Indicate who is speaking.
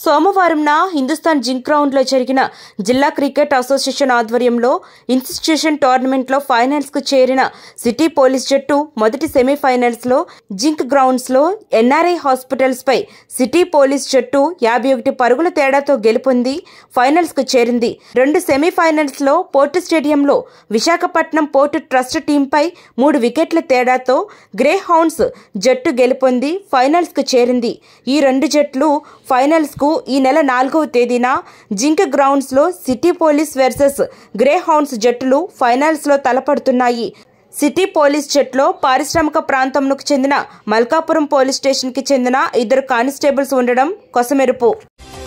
Speaker 1: సోమవారంన Hindustan zinc గ్రౌండ్లో జరిగిన జిల్లా క్రికెట్ అసోసియేషన్ ఆధ్వర్యంలో ఇన్స్టిట్యూషన్ టోర్నమెంట్లో ఫైనల్స్కు చేరిన సిటీ పోలీస్ జట్టు మొదటి సెమీఫైనల్స్లో జింక్ గ్రౌండ్స్లో ఎన్ఆర్ఐ హాస్పిటల్స్పై సిటీ పోలీస్ జట్టు యాభై ఒకటి పరుగుల తేడాతో గెలుపొంది ఫైనల్స్కు చేరింది రెండు సెమీఫైనల్స్లో పోర్టు స్టేడియంలో విశాఖపట్నం పోర్టు ట్రస్ట్ టీంపై మూడు వికెట్ల తేడాతో గ్రే హౌండ్స్ జట్టు గెలుపొంది ఫైనల్స్కు చేరింది ఈ రెండు జట్లు ఫైనల్స్కు ఈ నెల నాలుగవ తేదీన జింక్ గ్రౌండ్స్లో city police versus greyhounds జట్టులు ఫైనల్స్లో తలపడుతున్నాయి సిటీ పోలీస్ జట్లో పారిశ్రామిక ప్రాంతంకు చెందిన మల్కాపురం పోలీస్ స్టేషన్కి చెందిన ఇద్దరు కానిస్టేబుల్స్ ఉండడం కొసమెరుపు